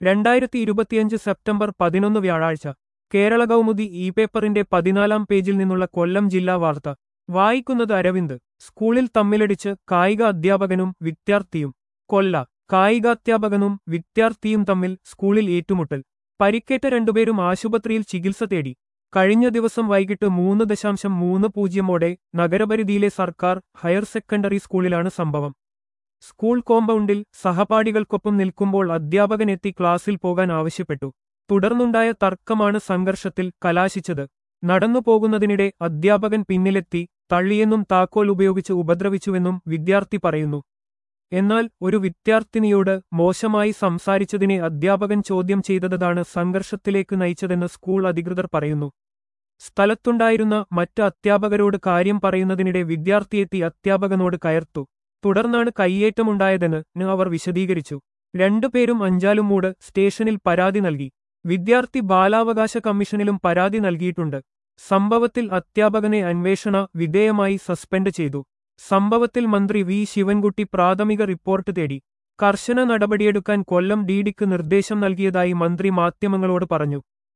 രണ്ടായിരത്തി ഇരുപത്തിയഞ്ച് സെപ്റ്റംബർ പതിനൊന്ന് വ്യാഴാഴ്ച കേരള കൗമുദി ഇ പേപ്പറിന്റെ പതിനാലാം പേജിൽ നിന്നുള്ള കൊല്ലം ജില്ലാ വാർത്ത വായിക്കുന്നത് അരവിന്ദ് സ്കൂളിൽ തമ്മിലടിച്ച് കായിക അധ്യാപകനും വിദ്യാർത്ഥിയും കൊല്ല കായികാധ്യാപകനും വിദ്യാർത്ഥിയും തമ്മിൽ സ്കൂളിൽ ഏറ്റുമുട്ടൽ പരിക്കേറ്റ രണ്ടുപേരും ആശുപത്രിയിൽ ചികിത്സ തേടി കഴിഞ്ഞ ദിവസം വൈകിട്ട് മൂന്ന് ദശാംശം മൂന്ന് പൂജ്യമോടെ നഗരപരിധിയിലെ സർക്കാർ ഹയർ സെക്കൻഡറി സ്കൂളിലാണ് സംഭവം സ്കൂൾ കോമ്പൗണ്ടിൽ സഹപാഠികൾക്കൊപ്പം നിൽക്കുമ്പോൾ അധ്യാപകൻ എത്തി ക്ലാസ്സിൽ പോകാൻ ആവശ്യപ്പെട്ടു തുടർന്നുണ്ടായ തർക്കമാണ് സംഘർഷത്തിൽ കലാശിച്ചത് നടന്നു പോകുന്നതിനിടെ അധ്യാപകൻ പിന്നിലെത്തി തള്ളിയെന്നും താക്കോൽ ഉപയോഗിച്ച് ഉപദ്രവിച്ചുവെന്നും വിദ്യാർത്ഥി പറയുന്നു എന്നാൽ ഒരു വിദ്യാർത്ഥിനിയോട് മോശമായി സംസാരിച്ചതിനെ അധ്യാപകൻ ചോദ്യം ചെയ്തതാണ് സംഘർഷത്തിലേക്ക് നയിച്ചതെന്ന് സ്കൂൾ അധികൃതർ പറയുന്നു സ്ഥലത്തുണ്ടായിരുന്ന മറ്റ് അധ്യാപകരോട് കാര്യം പറയുന്നതിനിടെ വിദ്യാർത്ഥിയെത്തി അധ്യാപകനോട് കയർത്തു തുടർന്നാണ് കയ്യേറ്റമുണ്ടായതെന്ന് അവർ വിശദീകരിച്ചു രണ്ടുപേരും അഞ്ചാലുമൂട് സ്റ്റേഷനിൽ പരാതി നൽകി വിദ്യാർത്ഥി ബാലാവകാശ കമ്മീഷനിലും പരാതി നൽകിയിട്ടുണ്ട് സംഭവത്തിൽ അധ്യാപകനെ അന്വേഷണ വിധേയമായി സസ്പെൻഡ് ചെയ്തു സംഭവത്തിൽ മന്ത്രി വി ശിവൻകുട്ടി പ്രാഥമിക റിപ്പോർട്ട് തേടി കർശന നടപടിയെടുക്കാൻ കൊല്ലം ഡിഡിക്ക് നിർദ്ദേശം നൽകിയതായി മന്ത്രി മാധ്യമങ്ങളോട് പറഞ്ഞു